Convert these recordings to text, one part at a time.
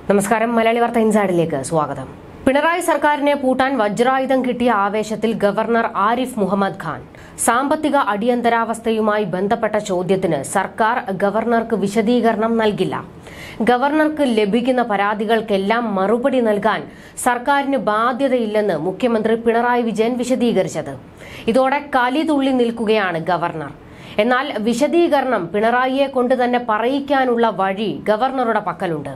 നമസ്കാരം മലയാളി വാർത്ത ഇൻസൈഡിലേക്ക് സ്വാഗതം പിണറായി സർക്കാരിനെ പൂട്ടാൻ വജ്രായുധം കിട്ടിയ ആവേശത്തിൽ ഗവർണർ ആരിഫ് മുഹമ്മദ് ഖാൻ സാമ്പത്തിക അടിയന്തരാവസ്ഥയുമായി ബന്ധപ്പെട്ട ചോദ്യത്തിന് സർക്കാർ ഗവർണർക്ക് വിശദീകരണം നൽകില്ല ഗവർണർക്ക് ലഭിക്കുന്ന പരാതികൾക്കെല്ലാം മറുപടി നൽകാൻ സർക്കാരിന് ബാധ്യതയില്ലെന്ന് മുഖ്യമന്ത്രി പിണറായി വിജയൻ വിശദീകരിച്ചത് ഇതോടെ കലിതുള്ളി നിൽക്കുകയാണ് ഗവർണർ എന്നാൽ വിശദീകരണം പിണറായിയെ കൊണ്ട് തന്നെ പറയിക്കാനുള്ള വഴി ഗവർണറുടെ പക്കലുണ്ട്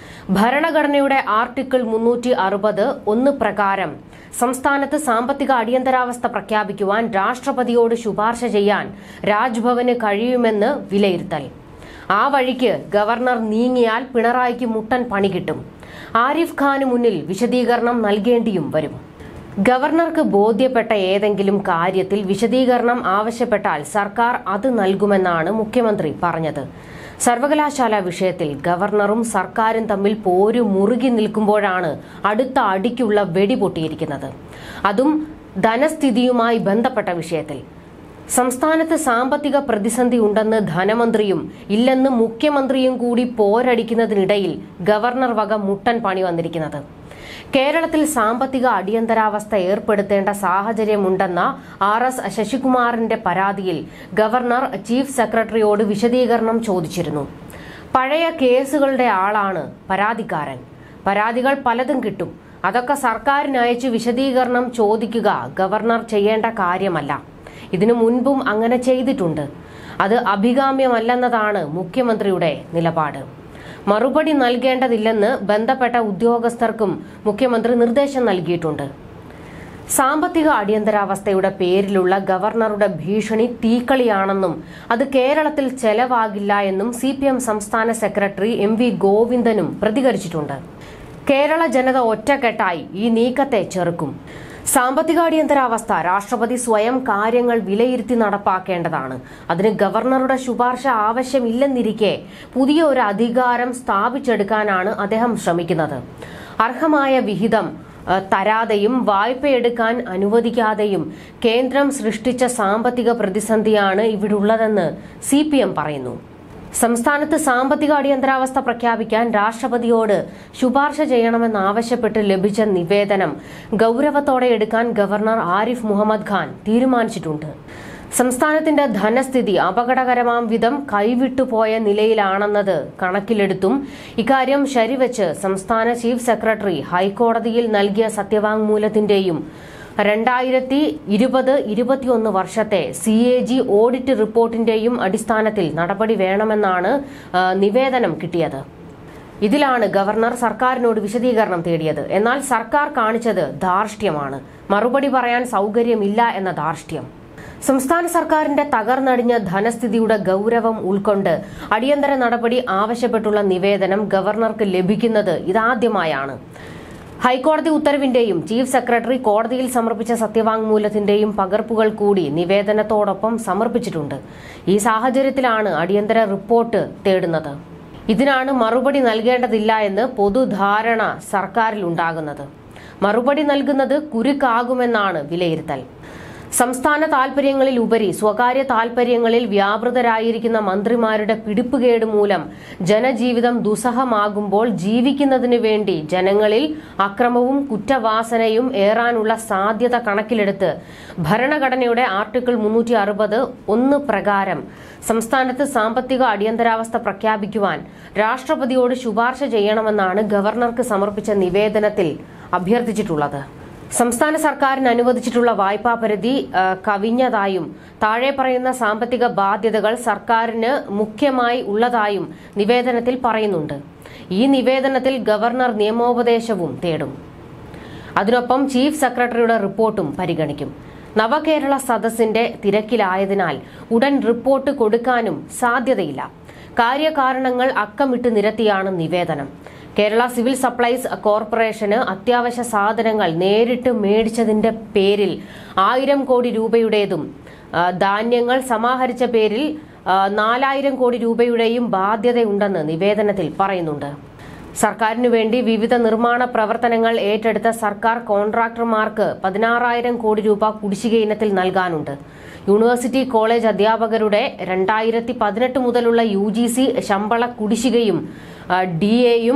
ഭരണഘടനയുടെ ആർട്ടിക്കിൾ മുന്നൂറ്റി അറുപത് ഒന്ന് പ്രകാരം സംസ്ഥാനത്ത് സാമ്പത്തിക അടിയന്തരാവസ്ഥ പ്രഖ്യാപിക്കുവാൻ രാഷ്ട്രപതിയോട് ശുപാർശ ചെയ്യാൻ രാജ്ഭവന് കഴിയുമെന്ന് വിലയിരുത്തൽ ആ വഴിക്ക് ഗവർണർ നീങ്ങിയാൽ പിണറായിക്ക് മുട്ടൻ പണി കിട്ടും ആരിഫ് ഖാന് മുന്നിൽ വിശദീകരണം നൽകേണ്ടിയും വരും ഗവർണർക്ക് ബോധ്യപ്പെട്ട ഏതെങ്കിലും കാര്യത്തിൽ വിശദീകരണം ആവശ്യപ്പെട്ടാൽ സർക്കാർ അത് നൽകുമെന്നാണ് മുഖ്യമന്ത്രി പറഞ്ഞത് സർവകലാശാല വിഷയത്തിൽ ഗവർണറും സർക്കാരും തമ്മിൽ പോരു മുറുകി നിൽക്കുമ്പോഴാണ് അടുത്ത അടിക്കുള്ള വെടി പൊട്ടിയിരിക്കുന്നത് അതും ധനസ്ഥിതിയുമായി ബന്ധപ്പെട്ട വിഷയത്തിൽ സംസ്ഥാനത്ത് സാമ്പത്തിക പ്രതിസന്ധി ഉണ്ടെന്ന് ധനമന്ത്രിയും ഇല്ലെന്ന് മുഖ്യമന്ത്രിയും കൂടി പോരടിക്കുന്നതിനിടയിൽ ഗവർണർ വക മുട്ടൻ പണി വന്നിരിക്കുന്നത് കേരളത്തിൽ സാമ്പത്തിക അടിയന്തരാവസ്ഥ ഏർപ്പെടുത്തേണ്ട സാഹചര്യമുണ്ടെന്ന ആർ എസ് ശശികുമാറിന്റെ പരാതിയിൽ ഗവർണർ ചീഫ് സെക്രട്ടറിയോട് വിശദീകരണം ചോദിച്ചിരുന്നു പഴയ കേസുകളുടെ ആളാണ് പരാതിക്കാരൻ പരാതികൾ പലതും കിട്ടും അതൊക്കെ സർക്കാരിന് അയച്ച് വിശദീകരണം ചോദിക്കുക ഗവർണർ ചെയ്യേണ്ട കാര്യമല്ല ഇതിനു മുൻപും അങ്ങനെ ചെയ്തിട്ടുണ്ട് അത് അഭികാമ്യമല്ലെന്നതാണ് മുഖ്യമന്ത്രിയുടെ നിലപാട് മറുപടി നൽകേണ്ടതില്ലെന്ന് ബന്ധപ്പെട്ട ഉദ്യോഗസ്ഥർക്കും മുഖ്യമന്ത്രി നിർദ്ദേശം നൽകിയിട്ടുണ്ട് സാമ്പത്തിക അടിയന്തരാവസ്ഥയുടെ പേരിലുള്ള ഗവർണറുടെ ഭീഷണി തീക്കളിയാണെന്നും അത് കേരളത്തിൽ ചെലവാകില്ല എന്നും സി സംസ്ഥാന സെക്രട്ടറി എം വി ഗോവിന്ദനും പ്രതികരിച്ചിട്ടുണ്ട് കേരള ജനത ഒറ്റക്കെട്ടായി ഈ നീക്കത്തെ ചെറുക്കും സാമ്പത്തിക അടിയന്തരാവസ്ഥ രാഷ്ട്രപതി സ്വയം കാര്യങ്ങൾ വിലയിരുത്തി നടപ്പാക്കേണ്ടതാണ് അതിന് ഗവർണറുടെ ശുപാർശ ആവശ്യമില്ലെന്നിരിക്കെ പുതിയ ഒരു അധികാരം സ്ഥാപിച്ചെടുക്കാനാണ് അദ്ദേഹം ശ്രമിക്കുന്നത് അർഹമായ വിഹിതം ഏഹ്, തരാതെയും വായ്പയെടുക്കാൻ അനുവദിക്കാതെയും കേന്ദ്രം സൃഷ്ടിച്ച സാമ്പത്തിക പ്രതിസന്ധിയാണ് ഇവിടുള്ളതെന്ന് സി പറയുന്നു സംസ്ഥാനത്ത് സാമ്പത്തിക അടിയന്തരാവസ്ഥ പ്രഖ്യാപിക്കാൻ രാഷ്ട്രപതിയോട് ശുപാർശ ചെയ്യണമെന്നാവശ്യപ്പെട്ട് ലഭിച്ച നിവേദനം ഗൌരവത്തോടെ എടുക്കാൻ ഗവർണർ ആരിഫ് മുഹമ്മദ് ഖാൻ തീരുമാനിച്ചിട്ടുണ്ട് സംസ്ഥാനത്തിന്റെ ധനസ്ഥിതി അപകടകരമാം വിധം കൈവിട്ടുപോയ നിലയിലാണെന്നത് കണക്കിലെടുത്തും ഇക്കാര്യം ശരിവെച്ച് സംസ്ഥാന ചീഫ് സെക്രട്ടറി ഹൈക്കോടതിയിൽ നൽകിയ സത്യവാങ്മൂലത്തിന്റെയും രണ്ടായിരത്തി ഇരുപത് ഇരുപത്തിയൊന്ന് വർഷത്തെ സി എ ജി ഓഡിറ്റ് റിപ്പോർട്ടിന്റെയും അടിസ്ഥാനത്തിൽ നടപടി വേണമെന്നാണ് ആ, നിവേദനം കിട്ടിയത് ഇതിലാണ് ഗവർണർ സർക്കാരിനോട് വിശദീകരണം തേടിയത് എന്നാൽ സർക്കാർ കാണിച്ചത് ധാർഷ്ട്യമാണ് മറുപടി പറയാൻ സൗകര്യമില്ല എന്ന ധാർഷ്ട്യം സംസ്ഥാന സർക്കാരിന്റെ തകർന്നടിഞ്ഞ ധനസ്ഥിതിയുടെ ഗൌരവം ഉൾക്കൊണ്ട് അടിയന്തര നടപടി ആവശ്യപ്പെട്ടുള്ള നിവേദനം ഗവർണർക്ക് ലഭിക്കുന്നത് ഇതാദ്യമായാണ് ഹൈക്കോടതി ഉത്തരവിന്റെയും ചീഫ് സെക്രട്ടറി കോടതിയിൽ സമർപ്പിച്ച സത്യവാങ്മൂലത്തിന്റെയും പകർപ്പുകൾ കൂടി നിവേദനത്തോടൊപ്പം സമർപ്പിച്ചിട്ടുണ്ട് ഈ സാഹചര്യത്തിലാണ് അടിയന്തര റിപ്പോർട്ട് തേടുന്നത് ഇതിനാണ് മറുപടി നൽകേണ്ടതില്ല എന്ന് പൊതുധാരണ സർക്കാരിൽ ഉണ്ടാകുന്നത് മറുപടി നൽകുന്നത് കുരുക്കാകുമെന്നാണ് വിലയിരുത്തൽ സംസ്ഥാന താൽപര്യങ്ങളിൽ ഉപരി സ്വകാര്യ താൽപര്യങ്ങളിൽ വ്യാപൃതരായിരിക്കുന്ന മന്ത്രിമാരുടെ പിടിപ്പുകേട് മൂലം ജനജീവിതം ദുസ്സഹമാകുമ്പോൾ ജീവിക്കുന്നതിനു വേണ്ടി ജനങ്ങളിൽ അക്രമവും കുറ്റവാസനയും ഏറാനുള്ള സാധ്യത കണക്കിലെടുത്ത് ഭരണഘടനയുടെ ആർട്ടിക്കിൾ മുന്നൂറ്റി അറുപത് ഒന്ന് പ്രകാരം സംസ്ഥാനത്ത് സാമ്പത്തിക അടിയന്തരാവസ്ഥ പ്രഖ്യാപിക്കുവാൻ രാഷ്ട്രപതിയോട് ശുപാർശ ചെയ്യണമെന്നാണ് ഗവർണർക്ക് സമർപ്പിച്ച നിവേദനത്തിൽ അഭ്യർത്ഥിച്ചിട്ടുള്ളത് സംസ്ഥാന സർക്കാരിന് അനുവദിച്ചിട്ടുള്ള വായ്പാ പരിധി ആ, കവിഞ്ഞതായും താഴെ പറയുന്ന സാമ്പത്തിക ബാധ്യതകൾ സർക്കാരിന് മുഖ്യമായി ഉള്ളതായും നിവേദനത്തിൽ പറയുന്നുണ്ട് ഈ നിവേദനത്തിൽ ഗവർണർ നിയമോപദേശവും തേടും അതിനൊപ്പം ചീഫ് സെക്രട്ടറിയുടെ റിപ്പോർട്ടും പരിഗണിക്കും നവകേരള സദസ്സിന്റെ തിരക്കിലായതിനാൽ ഉടൻ റിപ്പോർട്ട് കൊടുക്കാനും സാധ്യതയില്ല കാര്യകാരണങ്ങൾ അക്കമിട്ട് നിരത്തിയാണ് നിവേദനം കേരള സിവിൽ സപ്ലൈസ് കോർപ്പറേഷന് അത്യാവശ്യ സാധനങ്ങൾ നേരിട്ട് മേടിച്ചതിന്റെ പേരിൽ ആയിരം കോടി രൂപയുടേതും ആ, ധാന്യങ്ങൾ സമാഹരിച്ച പേരിൽ ആ, നാലായിരം കോടി രൂപയുടെയും ബാധ്യതയുണ്ടെന്ന് നിവേദനത്തിൽ പറയുന്നുണ്ട് സർക്കാരിനു വേണ്ടി വിവിധ നിർമ്മാണ പ്രവർത്തനങ്ങൾ ഏറ്റെടുത്ത സർക്കാർ കോൺട്രാക്ടർമാർക്ക് പതിനാറായിരം കോടി രൂപ കുടിശ്ശിക ഇനത്തിൽ നൽകാനുണ്ട് യൂണിവേഴ്സിറ്റി കോളേജ് അധ്യാപകരുടെ രണ്ടായിരത്തി പതിനെട്ട് മുതലുള്ള യു ജി സി ശമ്പള കുടിശ്ശികയും ഡി എയും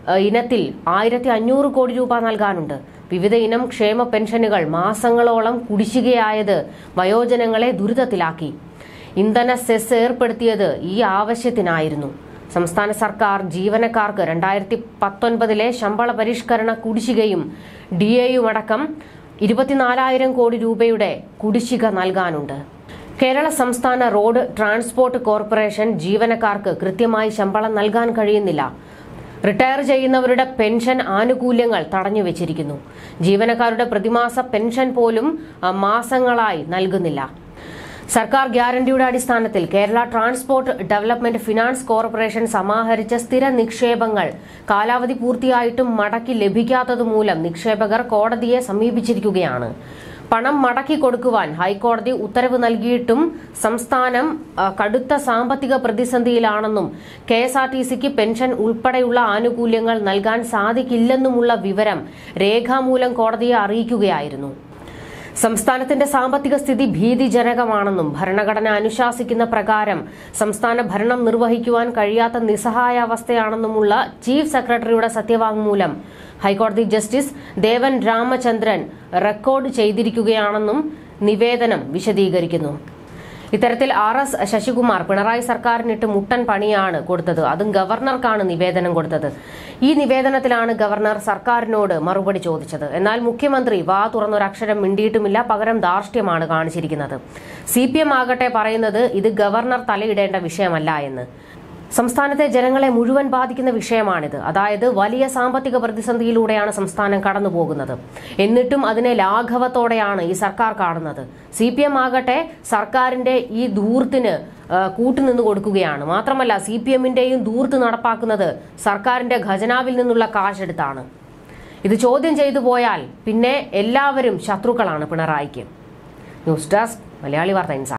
ഏഹ്, ഇനത്തിൽ ആയിരത്തി അഞ്ഞൂറ് കോടി രൂപ നൽകാനുണ്ട് വിവിധ ഇനം ക്ഷേമ പെൻഷനുകൾ മാസങ്ങളോളം കുടിശ്ശികയായത് വയോജനങ്ങളെ ദുരിതത്തിലാക്കി ഇന്ധന സെസ് ഏർപ്പെടുത്തിയത് ഈ ആവശ്യത്തിനായിരുന്നു സംസ്ഥാന സർക്കാർ ജീവനക്കാർക്ക് രണ്ടായിരത്തി പത്തൊൻപതിലെ ശമ്പള പരിഷ്കരണ കുടിശ്ശികയും ഡി എയും അടക്കം ഇരുപത്തിനാലായിരം കോടി രൂപയുടെ കുടിശ്ശിക നൽകാനുണ്ട് കേരള സംസ്ഥാന റോഡ് ട്രാൻസ്പോർട്ട് കോർപ്പറേഷൻ ജീവനക്കാർക്ക് കൃത്യമായി ശമ്പളം നൽകാൻ കഴിയുന്നില്ല റിട്ടയർ ചെയ്യുന്നവരുടെ പെൻഷൻ ആനുകൂല്യങ്ങൾ തടഞ്ഞു വെച്ചിരിക്കുന്നു ജീവനക്കാരുടെ പ്രതിമാസ പെൻഷൻ പോലും ആ, മാസങ്ങളായി നൽകുന്നില്ല സർക്കാർ ഗ്യാരണ്ടിയുടെ അടിസ്ഥാനത്തിൽ Kerala transport development finance corporation സമാഹരിച്ച സ്ഥിര നിക്ഷേപങ്ങൾ കാലാവധി പൂർത്തിയായിട്ടും മടക്കി ലഭിക്കാത്തതുമൂലം നിക്ഷേപകർ കോടതിയെ സമീപിച്ചിരിക്കുകയാണ് പണം മടക്കി കൊടുക്കുവാൻ ഹൈക്കോടതി ഉത്തരവ് നൽകിയിട്ടും സംസ്ഥാനം ആ, കടുത്ത സാമ്പത്തിക പ്രതിസന്ധിയിലാണെന്നും കെ എസ് ആർ ടി സിക്ക് പെൻഷൻ ഉൾപ്പെടെയുള്ള ആനുകൂല്യങ്ങൾ നൽകാൻ സാധിക്കില്ലെന്നുമുള്ള വിവരം രേഖാമൂലം കോടതിയെ അറിയിക്കുകയായിരുന്നു സംസ്ഥാനത്തിന്റെ സാമ്പത്തിക സ്ഥിതി ഭീതിജനകമാണെന്നും ഭരണഘടന അനുശാസിക്കുന്ന പ്രകാരം സംസ്ഥാന ഭരണം നിർവഹിക്കുവാൻ കഴിയാത്ത നിസ്സഹായാവസ്ഥയാണെന്നുമുള്ള ചീഫ് സെക്രട്ടറിയുടെ സത്യവാങ്മൂലം ഹൈക്കോടതി ജസ്റ്റിസ് ദേവൻ രാമചന്ദ്രൻ റെക്കോർഡ് ചെയ്തിരിക്കുകയാണെന്നും നിവേദനം വിശദീകരിക്കുന്നു ഇത്തരത്തിൽ ആർ എസ് ശശികുമാർ പിണറായി സർക്കാരിനിട്ട് മുട്ടൻ പണിയാണ് കൊടുത്തത് അതും ഗവർണർക്കാണ് നിവേദനം കൊടുത്തത് ഈ നിവേദനത്തിലാണ് ഗവർണർ സർക്കാരിനോട് മറുപടി ചോദിച്ചത് എന്നാൽ മുഖ്യമന്ത്രി വാ തുറന്നൊരക്ഷരം മിണ്ടിയിട്ടുമില്ല പകരം ധാർഷ്ട്യമാണ് കാണിച്ചിരിക്കുന്നത് സി പി എം ആകട്ടെ പറയുന്നത് ഇത് ഗവർണർ തലയിടേണ്ട വിഷയമല്ല എന്ന് സംസ്ഥാനത്തെ ജനങ്ങളെ മുഴുവൻ ബാധിക്കുന്ന വിഷയമാണിത് അതായത് വലിയ സാമ്പത്തിക പ്രതിസന്ധിയിലൂടെയാണ് സംസ്ഥാനം കടന്നുപോകുന്നത് എന്നിട്ടും അതിനെ ലാഘവത്തോടെയാണ് ഈ സർക്കാർ കാണുന്നത് സി പി എം ആകട്ടെ സർക്കാരിന്റെ ഈ ധൂർത്തിന് ആ, കൂട്ടുനിന്ന് കൊടുക്കുകയാണ് മാത്രമല്ല സി പി എമ്മിന്റെയും ധൂർത്ത് നടപ്പാക്കുന്നത് സർക്കാരിന്റെ ഖജനാവിൽ നിന്നുള്ള കാശെടുത്താണ് ഇത് ചോദ്യം ചെയ്തു പോയാൽ പിന്നെ എല്ലാവരും ശത്രുക്കളാണ് പിണറായിക്ക് ന്യൂസ് ഡെസ്ക് മലയാളി വാർത്ത ഇൻസൈഡ്